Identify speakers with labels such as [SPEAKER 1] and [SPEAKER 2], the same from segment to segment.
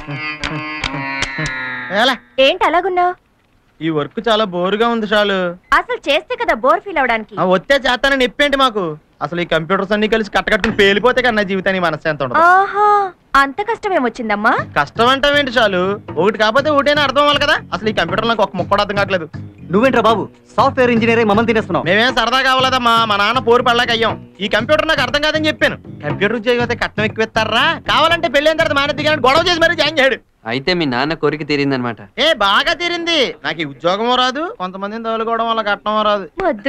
[SPEAKER 1] ఏలే,
[SPEAKER 2] ఏంటి అలాగున్నావు
[SPEAKER 1] ఈ వర్క్ చాలా బోరుగా ఉంది చాలు
[SPEAKER 2] అసలు చేస్తే కదా బోర్ ఫీల్ అవడానికి
[SPEAKER 1] ఆ వచ్చే చేస్తానని నొప్పేంటి మాకు అసలు ఈ కంప్యూటర్స్ అన్ని కలిసి కట్టకట్టుకుని పేలిపోతే కన్నా జీవితానికి మనశ్శాంతి ఉండదు
[SPEAKER 2] ఆహా అంత కష్టం ఏమొచ్చిందమ్మా
[SPEAKER 1] కష్టం అంటావేంటి చాలు ఒకటి కాకపోతే ఒకటైనా అర్థం అవ్వాలి కదా అసలు ఈ కంప్యూటర్ నాకు ఒక ముక్క కూడా అర్థం కావట్లేదు
[SPEAKER 3] నువ్వేంట్రా బాబు సాఫ్ట్వేర్ ఇంజనీర్ మమ్మల్ని తినేస్తున్నావు
[SPEAKER 1] మేమేం సరదా కావాలదమ్మా మా నాన్న పోరు పడలేక అయ్యాం ఈ కంప్యూటర్ నాకు అర్థం కాదని చెప్పాను కంప్యూటర్ ఉద్యోగం అయితే కట్నం ఎక్కువ కావాలంటే పెళ్ళైన తర్వాత మానే దిగాను గొడవ చేసి మరీ జాయిన్ చేయడు
[SPEAKER 4] అయితే మీ నాన్న కోరిక తీరిందనమాట
[SPEAKER 1] ఏ బాగా తీరింది నాకు ఈ ఉద్యోగం రాదు కొంతమందిని తగులుకోవడం వల్ల కట్నం రాదు
[SPEAKER 2] వద్దు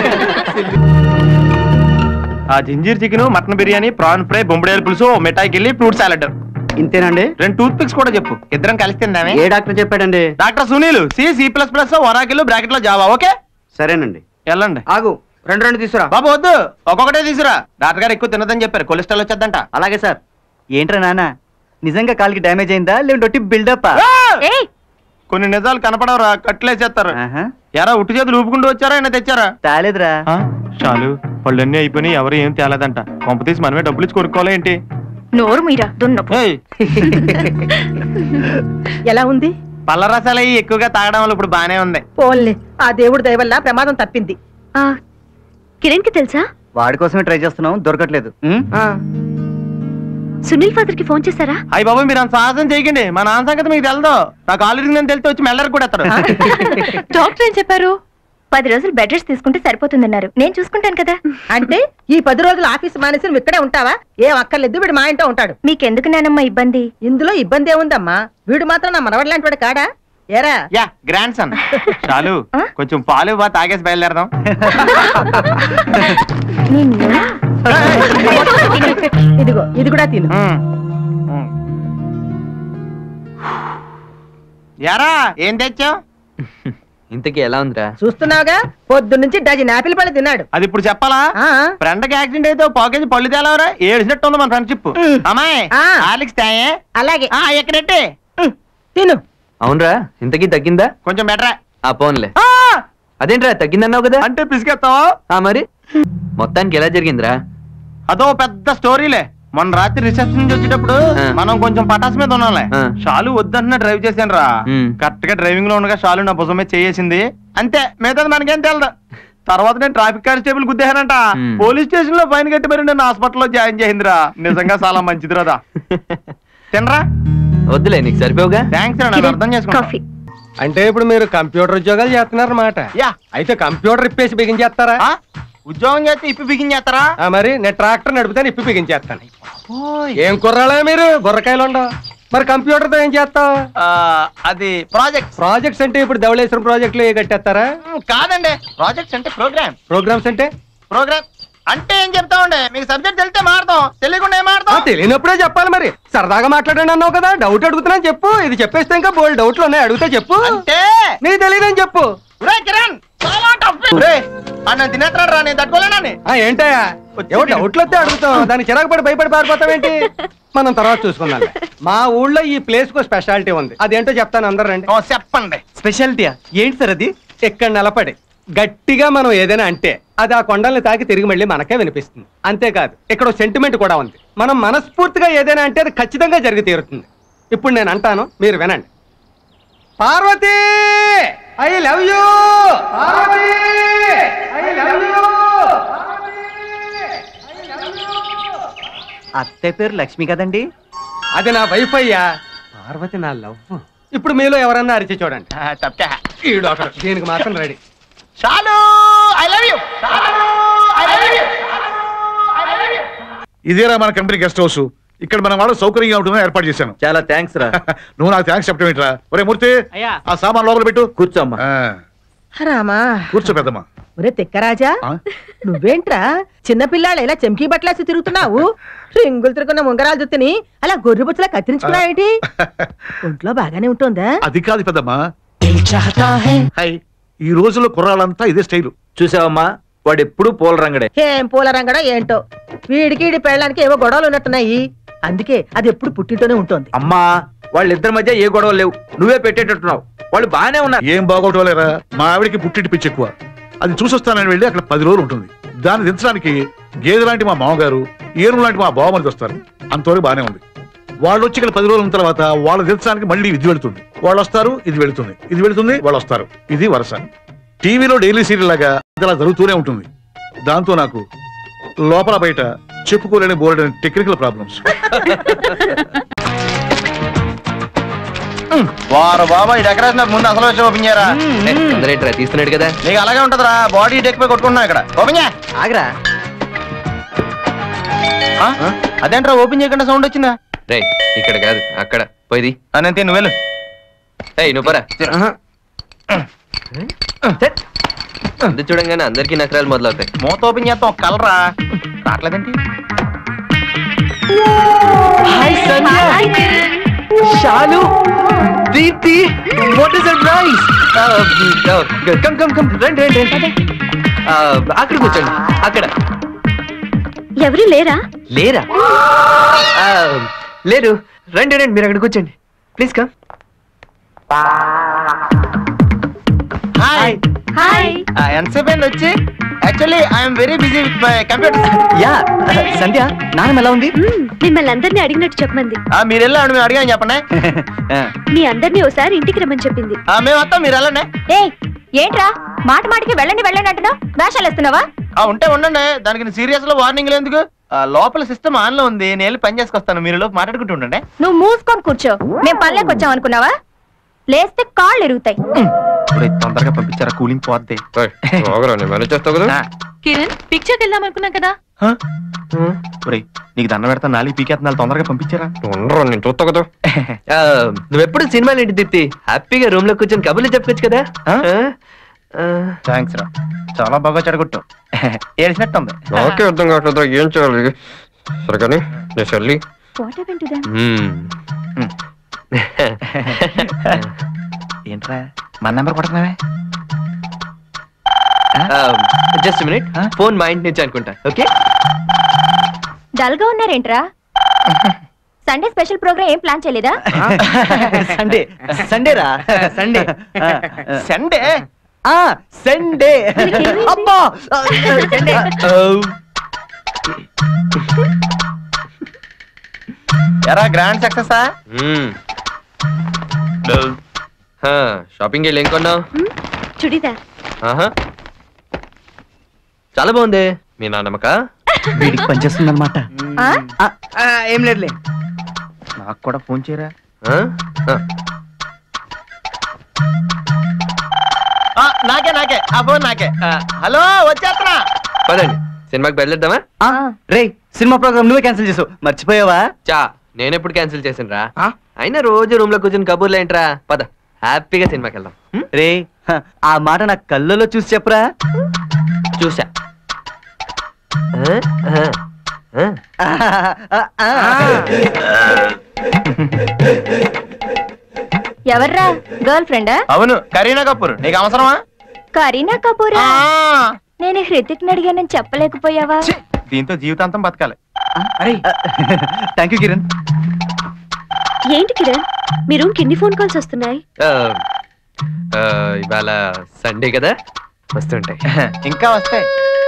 [SPEAKER 1] ఆ ginger chicken mutton biryani prawn fry బొంబడేలు పులుసు మిఠాయికి వెళ్ళి ఫ్రూట్ సాలెడ్
[SPEAKER 3] ఇంతేనండి
[SPEAKER 1] రెండు టూత్ పిక్స్ కూడా చెప్పు ఇద్దరం కలిసి తిందామే
[SPEAKER 3] ఏ డాక్టర్ చెప్పాడండి
[SPEAKER 1] doctor Sunil C C plus plus Oracle bracket లో జావా ఓకే
[SPEAKER 3] సరేనండి
[SPEAKER 1] వెళ్ళండి
[SPEAKER 3] ఆగు రెండు రెండు తీసుకురా
[SPEAKER 1] బాబు వద్దు ఒక్కొక్కటే తీసురా డాక్టర్ గారు ఎక్కువ తినదని చెప్పారు కొలెస్ట్రాల్ వచ్చేద్దంట
[SPEAKER 3] అలాగే సార్ ఏంట్రా నాన్న నిజంగా కాలికి డ్యామేజ్ అయిందా లేదంటే బిల్డప్
[SPEAKER 1] ఆ!
[SPEAKER 2] ఏయ్
[SPEAKER 1] కొన్ని నిజాలు కనపడవరా కట్లేసేస్తారు ఎరా ఉట్టు చేతులు ఊపుకుంటూ వచ్చారా ఆయన తెచ్చారా
[SPEAKER 3] తాలేదురా
[SPEAKER 1] ఆ, చాలు పళ్ళన్నీ అయిపోయినాయి ఎవరు ఏం తేలేదంట కొంప తీసి మనమే డబ్బులు ఇచ్చి కొనుక్కోవాలి ఏంటి
[SPEAKER 2] నోరు మీరా దున్నపు
[SPEAKER 1] ఏయ్,
[SPEAKER 5] ఎలా ఉంది
[SPEAKER 1] పళ్ళ రసాలు అయ్యి ఎక్కువగా తాగడం వల్ల ఇప్పుడు బానే ఉంది
[SPEAKER 5] పోన్లే ఆ దేవుడి దయ వల్ల ప్రమాదం తప్పింది
[SPEAKER 2] కిరణ్ కి తెలుసా
[SPEAKER 3] వాడి కోసమే ట్రై చేస్తున్నాం దొరకట్లేదు ఉం?
[SPEAKER 5] ఆ
[SPEAKER 2] సునీల్ ఫాదర్ కి ఫోన్ చేశారా
[SPEAKER 1] అయ్యి బాబు మీరు అంత సాహసం చేయకండి మా నాన్న సంగతి మీకు తెలదు నాకు ఆల్రెడీ నేను తెలితే వచ్చి మెల్లరికి కూడా ఎత్తాడు
[SPEAKER 2] డాక్టర్ ఏం చెప్పారు పది రోజులు బెడ్ రెస్ట్ తీసుకుంటే సరిపోతుందన్నారు నేను చూసుకుంటాను కదా
[SPEAKER 5] అంటే ఈ పది రోజులు ఆఫీస్ మానేసి నువ్వు ఇక్కడే ఉంటావా ఏం అక్కర్లేదు వీడు మా ఇంట్లో ఉంటాడు
[SPEAKER 2] మీకెందుకు నానమ్మ ఇబ్బంది
[SPEAKER 5] ఇందులో ఇబ్బంది ఏముందమ్మా వీడు మాత్రం నా మనవడు లాంటి వాడు కాడా ఏరా
[SPEAKER 1] యా గ్రాండ్ సన్ చాలు
[SPEAKER 2] ఆ?
[SPEAKER 1] కొంచెం పాలు బా తాగేసి బయలుదేరదాం
[SPEAKER 2] నిన్ను
[SPEAKER 5] ఇదిగో ఇది కూడా తిను
[SPEAKER 1] ఉమ్. ఉమ్. యారా ఏం తెచ్చావు
[SPEAKER 4] ఇంతకీ ఎలా ఉందిరా
[SPEAKER 5] చూస్తున్నావుగా పొద్దు నుంచి డజన్ ఆపిల్ పళ్ళు తిన్నాడు
[SPEAKER 1] అది ఇప్పుడు చెప్పాలా
[SPEAKER 5] ఆ
[SPEAKER 1] ఫ్రెండ్ కి యాక్సిడెంట్ అయితే ఓ పాకేజ్ పళ్ళు తేలవరా ఏడిసినట్టు ఉంది మన ఫ్రెండ్షిప్
[SPEAKER 5] ఉమ్.
[SPEAKER 1] అమ్మాయి
[SPEAKER 5] ఆ.
[SPEAKER 1] ఆలిక్స్ తాయే
[SPEAKER 5] అలాగే
[SPEAKER 1] ఆ ఎక్కడెట్టే
[SPEAKER 5] ఉమ్, తిను
[SPEAKER 4] అవునరా ఇంతకీ తగ్గిందా
[SPEAKER 1] కొంచెం బెటరా
[SPEAKER 4] ఆ పోన్లే అదేంట్రా తగ్గిందన్నావు కదా
[SPEAKER 1] అంటే పిసికెత్తావా
[SPEAKER 4] ఆ మరి మొత్తానికి ఎలా జరిగిందిరా
[SPEAKER 1] అదో పెద్ద స్టోరీలే మొన్న రాత్రి రిసెప్షన్ నుంచి వచ్చేటప్పుడు
[SPEAKER 4] ఆ.
[SPEAKER 1] మనం కొంచెం పటాస్ మీద ఉన్నాంలే
[SPEAKER 4] ఆ.
[SPEAKER 1] షాలు వద్దంటున్నా డ్రైవ్ చేశాను రా
[SPEAKER 4] ఉమ్.
[SPEAKER 1] కరెక్ట్ గా డ్రైవింగ్ లో ఉండగా షాలు నా భుజం మీద చేసింది అంతే మిగతాది మనకేం తెలదు తర్వాత నేను ట్రాఫిక్ కానిస్టేబుల్ గుద్దేశానంట
[SPEAKER 4] ఉమ్.
[SPEAKER 1] పోలీస్ స్టేషన్ లో ఫైన్ కట్టి మరి నన్ను హాస్పిటల్లో జాయిన్ చేసిందిరా నిజంగా చాలా మంచిది రాదా తినరా
[SPEAKER 4] వద్దులే నీకు సరిపోవుగా
[SPEAKER 1] థ్యాంక్స్ రా నాకు అర్థం చేసుకున్నా
[SPEAKER 2] కాఫీ
[SPEAKER 6] అంటే ఇప్పుడు మీరు కంప్యూటర్ ఉద్యోగాలు చేస్తున్నారన్నమాట
[SPEAKER 1] యా
[SPEAKER 6] అయితే కంప్యూటర్ ఇప్పేసి బిగించేస్తారా
[SPEAKER 1] ఆ? ఉద్యోగం చేస్తే ఇప్పి బిగించేస్తారా
[SPEAKER 6] ఆ, మరి నేను ట్రాక్టర్ నడిపితే ఇప్పి బిగించేస్తాను ఏం కుర్రాళ్ళే మీరు బుర్రకాయలు ఉండవు మరి కంప్యూటర్తో ఏం చేస్తావు
[SPEAKER 1] ఆ, అది ప్రాజెక్ట్
[SPEAKER 6] ప్రాజెక్ట్స్ అంటే ఇప్పుడు ధవళేశ్వరం ప్రాజెక్టులు ఏ కట్టేస్తారా
[SPEAKER 1] కాదండి ప్రాజెక్ట్స్ అంటే ప్రోగ్రామ్
[SPEAKER 6] ప్రోగ్రామ్స్ అంటే
[SPEAKER 1] ప్రోగ్రామ్ అంటే ఏం చెప్తా ఉండే మీకు సబ్జెక్ట్ తెలితే మాడతాం తెలియకుండా ఏం
[SPEAKER 6] ఆ,
[SPEAKER 1] మాడతాం
[SPEAKER 6] తెలియనప్పుడే చెప్పాలి మరి సరదాగా మాట్లాడండి అన్నావు కదా డౌట్ అడుగుతున్నాను చెప్పు ఇది చెప్పేస్తే ఇంకా బోల్డ్ డౌట్లు ఉన్నాయి అడిగితే చెప్పు
[SPEAKER 1] అంటే
[SPEAKER 6] నీకు తెలియదని చెప్పు
[SPEAKER 1] ఒరే కిరణ్ చాలా టఫ్ రే అన్న తినేస్తాడు రా నేను తట్టుకోలేనని
[SPEAKER 6] ఆ ఏంటయ్యా ఏవో డౌట్లు వస్తే అడుగుతాం దానికి చిరాకు పడి భయపడి పారిపోతావేంటి మనం తర్వాత చూసుకుందాం మా ఊళ్ళో ఈ ప్లేస్ కు స్పెషాలిటీ ఉంది అదేంటో చెప్తాను అందరు రండి
[SPEAKER 1] ఓ, చెప్పండి
[SPEAKER 3] స్పెషాలిటీయా ఏంటి సార్ అది
[SPEAKER 6] ఇక్కడ నిలబడి గట్టిగా మనం ఏదైనా అంటే అది ఆ కొండల్ని తాకి తిరిగి మళ్ళీ మనకే వినిపిస్తుంది అంతేకాదు ఇక్కడ సెంటిమెంట్ కూడా ఉంది మనం మనస్ఫూర్తిగా ఏదైనా అంటే అది ఖచ్చితంగా జరిగి తీరుతుంది ఇప్పుడు నేను అంటాను మీరు వినండి Parvathi I love you Parvathi I love you
[SPEAKER 3] అత్తయ్య పేరు లక్ష్మి కదండి
[SPEAKER 6] అది నా వైఫ్ అయ్యా పార్వతి నా లవ్ ఇప్పుడు మీలో ఎవరన్నా అరిచి చూడండి
[SPEAKER 1] ఆ, తప్పా
[SPEAKER 6] ఈడు ఒకడు. దీనికి మాత్రం రెడీ
[SPEAKER 1] చాలు I love you I love you
[SPEAKER 7] ఇదేరా మన కంపెనీ గెస్ట్ హౌస్ ఇక్కడ మన వాళ్ళు సౌకర్యంగా ఉంటుందని ఏర్పాటు చేశాను
[SPEAKER 3] చాలా థ్యాంక్స్ రా
[SPEAKER 7] నువ్వు నాకు థ్యాంక్స్ చెప్పడం ఏంట్రా ఒరే మూర్తి ఆ సామాన్ లోపల పెట్టు
[SPEAKER 3] కూర్చోమ్మా
[SPEAKER 7] ఆ,
[SPEAKER 5] రామా
[SPEAKER 7] కూర్చో పెద్దమ్మా
[SPEAKER 5] ఒరే తిక్కరాజా
[SPEAKER 7] ఆ?
[SPEAKER 5] నువ్వేంట్రా చిన్నపిల్లాడు ఇలా చెంకీ బట్టలేసి తిరుగుతున్నావు రింగులు తిరుగున్న ఉంగరాలు జుత్తుని అలా గొర్రె బుచ్చలా కత్తిరించుకున్నావేంటి ఒంట్లో బాగానే ఉంటుందా
[SPEAKER 7] అది కాదు పెద్దమ్మా హాయ్ ఈ రోజుల్లో కుర్రాళ్ళంతా ఇదే స్టైలు
[SPEAKER 3] చూసావమ్మా వాడు ఎప్పుడు పూల రంగడే
[SPEAKER 5] ఏం పూల రంగడా ఏంటో వీడికి వీడి పెళ్ళడానికి ఏవో గొడవలు ఉన్నట్టున్నాయి అందుకే అది ఎప్పుడు పుట్టింటూనే ఉంటుంది
[SPEAKER 3] అమ్మా వాళ్ళిద్దరి మధ్య ఏ గొడవ లేవు నువ్వే పెట్టేటట్టున్నావు వాళ్ళు బానే ఉన్నారు
[SPEAKER 7] ఏం బాగోటలేరా మా ఆవిడకి పుట్టింటి పిచ్చి ఎక్కువ అది చూసొస్తానని వెళ్ళి అక్కడ పది రోజులు ఉంటుంది దాన్ని దించడానికి గేదె లాంటి మా మామగారు ఏను లాంటి మా బావమరిది వస్తారు అంతవరకు బానే ఉంది వాళ్ళు వచ్చి ఇక్కడ పది రోజుల తర్వాత వాళ్ళు తెచ్చడానికి మళ్ళీ ఇది వెళుతుంది వాళ్ళు వస్తారు ఇది వెళుతుంది ఇది వెళుతుంది వాళ్ళు వస్తారు ఇది వరుస టీవీలో డైలీ సీరియల్ లాగా ఇలా జరుగుతూనే ఉంటుంది దాంతో నాకు లోపల బయట చెప్పుకోలేని బోర్డు టెక్నికల్ ప్రాబ్లమ్స్
[SPEAKER 1] వారు బాబా ఈ డెకరేషన్ నాకు ముందు అసలు వచ్చి ఓపెన్ చేయరా
[SPEAKER 4] అందరేట్రా తీస్తున్నాడు కదా
[SPEAKER 1] నీకు అలాగే ఉంటదిరా బాడీ డెక్ పై కొట్టుకుంటున్నా ఇక్కడ ఓపెన్ చేయ
[SPEAKER 3] ఆగరా
[SPEAKER 1] అదేంట్రా ఓపెన్ చేయకుండా సౌండ్ వచ్చిందా
[SPEAKER 4] రే ఇక్కడ కాదు అక్కడ పోయిది
[SPEAKER 1] అనంతే నువ్వు వెళ్ళు
[SPEAKER 4] ఏయ్ నువ్వు పరా అందు చూడంగానే అందరికీ నకరాలు మొదలవుతాయి
[SPEAKER 1] మూత ఓపెన్ చేస్తాం ఒక కలరా రావట్లేదేంటి
[SPEAKER 4] Shalu Deepthi what is surprise come come come రండి రండి రండి Uh, అక్కడ కూర్చోండి అక్కడ
[SPEAKER 2] ఎవరు లేరా
[SPEAKER 4] లేరా Uh, లేరు రండి రండి మీరు అక్కడ కూర్చోండి ప్లీజ్ కమ్
[SPEAKER 1] హాయ్
[SPEAKER 2] హాయ్
[SPEAKER 1] ఎంతసేపు అయింది వచ్చి actually I'm very busy with my computer
[SPEAKER 3] yeah Sandhya నాన్నమ్మ ఎలా ఉంది
[SPEAKER 2] మిమ్మల్ని అందరినీ అడిగినట్టు చెప్పమంది
[SPEAKER 1] మీరు వెళ్ళండి మేము అడిగాం చెప్పండి
[SPEAKER 2] మీ అందరినీ ఒకసారి ఇంటికి రమ్మని చెప్పింది
[SPEAKER 1] ఆ, మేము వస్తాం మీరు వెళ్ళండి
[SPEAKER 2] ఏ ఏంట్రా మాట మాటికి వెళ్ళండి వెళ్ళండి అంటున్నావు వేషాలు వేస్తున్నావా
[SPEAKER 1] ఆ, ఉంటే ఉండండి దానికి సీరియస్ లో వార్నింగ్ ఎందుకు ఆ, లోపల సిస్టమ్ ఆన్ లో ఉంది నేను వెళ్ళి పని చేసుకొస్తాను మీరు లోపు మాట్లాడుకుంటూ ఉండండి
[SPEAKER 2] నువ్వు మూసుకొని కూర్చో మేము పల్లెకి వచ్చాం అనుకున్నావా లేస్తే కాళ్ళు ఎరుగుతాయి
[SPEAKER 1] ఇప్పుడు తొందరగా పంపించారా కూలింగ్ పోద్ది
[SPEAKER 4] మేనేజ్ చేస్తావు కదా
[SPEAKER 2] కిరణ్ పిక్చర్కి వెళ్దాం అనుకున్నాం కదా
[SPEAKER 1] ఒరేయ్, నీకు దండ పెడతా నాలుగు పీకేస్తున్నాలు తొందరగా పంపించారా
[SPEAKER 4] ఉండరు నేను చూస్తా కదా నువ్వెప్పుడు సినిమాలు ఏంటి దీప్తి హ్యాపీగా రూమ్ లో కూర్చొని కబుర్లు చెప్పుకోవచ్చు కదా
[SPEAKER 1] ఆ?
[SPEAKER 4] ఆ? ఆ,
[SPEAKER 1] థ్యాంక్స్ రా చాలా బాగా చెడగొట్టు ఏడిసినట్టు ఉంది
[SPEAKER 4] నాకే అర్థం కావట్లేదు ఏం చేయాలి సరే కానీ నేను చెల్లి
[SPEAKER 2] వాట్ హ్యాపెన్ టు దెం
[SPEAKER 1] ఏంట్రా మన నెంబర్ కొడుతున్నావే
[SPEAKER 4] జస్ట్ మినిట్ ఫోన్ మా ఇంటి నుంచి అనుకుంటా ఓకే
[SPEAKER 2] డల్ గా ఉన్నారేంట్రా సండే స్పెషల్ ప్రోగ్రామ్ ఏం ప్లాన్ చేయలేదా
[SPEAKER 3] సండే సండేరా సండే
[SPEAKER 1] సండే
[SPEAKER 3] ఆ సండే అబ్బా సండే
[SPEAKER 1] ఎరా గ్రాండ్ సక్సెస్
[SPEAKER 4] షాపింగ్ వెళ్ళి ఏం కొన్నావు
[SPEAKER 2] చుడిదార్
[SPEAKER 4] ఆహా. చాలా బాగుంది మీ నాన్నమ్మక
[SPEAKER 3] వీడికి పనిచేస్తుంది అనమాట
[SPEAKER 2] ఆ?
[SPEAKER 3] ఏం లేదులే
[SPEAKER 1] నాకు కూడా ఫోన్ చేయరా ఆ, నాకే నాకే ఆ ఫోన్ నాకే ఆ, హలో వచ్చేస్తున్నా
[SPEAKER 4] పదండి సినిమాకి బయలుదేద్దామా
[SPEAKER 3] రే సినిమా ప్రోగ్రామ్ నువ్వే క్యాన్సిల్ చేసావు మర్చిపోయావా
[SPEAKER 4] చా నేను ఎప్పుడు క్యాన్సిల్ చేసిన రా అయినా రోజు రూమ్ లో కూర్చొని కబుర్లు ఏంట్రా పద హ్యాపీగా సినిమాకి వెళ్దాం హ్మ్?
[SPEAKER 3] రే హ, ఆ మాట నా కళ్ళలో చూసి చెప్పరా
[SPEAKER 4] చూసా ఆ? ఆ. ఆ.
[SPEAKER 3] ఆ, ఆ.
[SPEAKER 2] ఎవర్రా గర్ల్ ఫ్రెండా
[SPEAKER 1] అవును కరీనా కపూర్ నీకు అవసరమా
[SPEAKER 2] కరీనా కపూరా
[SPEAKER 1] ఆ,
[SPEAKER 2] నేను హృతిక్ అడిగానని చెప్పలేకపోయావా
[SPEAKER 1] ఛీ, దీంతో జీవితాంతం బతకాలి
[SPEAKER 3] థ్యాంక్ యూ కిరణ్
[SPEAKER 2] ఏంటి కిరణ్ మీ రూమ్ కి ఎన్ని ఫోన్ కాల్స్ వస్తున్నాయి
[SPEAKER 4] ఆ, ఆ, ఇవాళ సండే కదా వస్తుంటాయి
[SPEAKER 1] ఇంకా వస్తాయి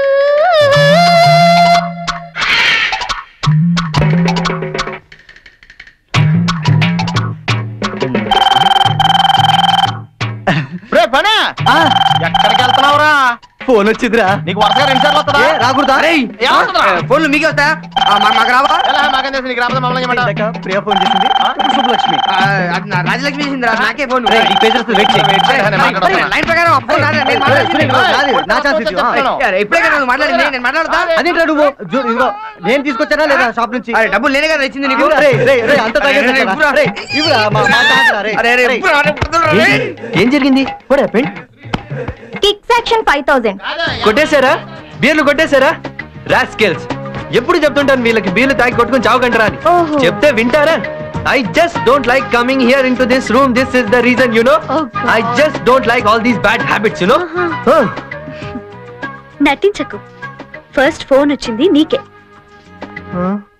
[SPEAKER 1] రే పనే
[SPEAKER 3] ఆ,
[SPEAKER 1] ఎక్కడికి వెళ్తున్నావురా
[SPEAKER 3] ఫోన్ వచ్చిందిరా
[SPEAKER 1] నీకు వరుసగా రెండు సార్లు వస్తుందా
[SPEAKER 3] ఏ, రాకూడదా
[SPEAKER 1] ఏమవుతుందిరా?
[SPEAKER 3] ఫోన్లు మీకే వస్తా మాకు రావా
[SPEAKER 1] ఎలా మాకేం తెలుసు నీకు రాబోతే మమ్మల్ని చేయమంటావా?
[SPEAKER 3] ఇందాక ప్రియా ఫోన్ చేసింది శుభలక్ష్మి
[SPEAKER 8] రాజలక్ష్మి చేసిందిరా నాకే ఫోన్
[SPEAKER 3] రేయ్, ఈ పేజ్ వస్తుంది, వెయిట్ చేయి.
[SPEAKER 1] నేను మాట్లాడతాను.
[SPEAKER 8] లైన్ ప్రకారం ఆ ఫోన్ నాదే, నేను మాట్లాడుతున్నా.
[SPEAKER 3] ఏయ్, నాది, నా ఛాన్స్ ఇచ్చు. ఆ,
[SPEAKER 1] చెప్తాను.
[SPEAKER 8] అరే, ఇప్పుడే కదా నువ్వు మాట్లాడింది నేను మాట్లాడతా
[SPEAKER 3] అదేంట్రా నువ్వు జూ- ఇదిగో నేను తీసుకొచ్చానా లేదా షాప్ నుంచి
[SPEAKER 8] అరే డబ్బులు నేనే కదా ఇచ్చింది నీకు
[SPEAKER 3] ఇవ్వురా, రేయ్, రేయ్, రేయ్, అంత
[SPEAKER 8] అరే,
[SPEAKER 3] తాగేసి
[SPEAKER 8] అరే,
[SPEAKER 3] వచ్చారా?
[SPEAKER 8] ఇవ్వురా.
[SPEAKER 3] రేయ్, ఇవ్వురా, మా- మా తాతరా, రేయ్.
[SPEAKER 8] అరే అరే
[SPEAKER 3] రేయ్.
[SPEAKER 8] ఇవ్వురా, అరే, కుదరదురా, రే.
[SPEAKER 4] ఏంటి? ఏం జరిగింది What happened?
[SPEAKER 2] Kick section five thousand
[SPEAKER 4] కొట్టేశారా బీర్లు కొట్టేశారా రాస్కెల్స్ ఎప్పుడు చెప్తుంటాను వీళ్ళకి బీర్లు తాగి కొట్టుకుని చావకంటారా అని
[SPEAKER 2] ఓహో.
[SPEAKER 4] చెప్తే వింటారా I just don't like coming here in to this room this is the reason you know
[SPEAKER 2] Oh,
[SPEAKER 4] my
[SPEAKER 2] God.
[SPEAKER 4] Just don't like all these bad habits you know
[SPEAKER 2] నటించకు ఫస్ట్ ఫోన్ వచ్చింది నీకే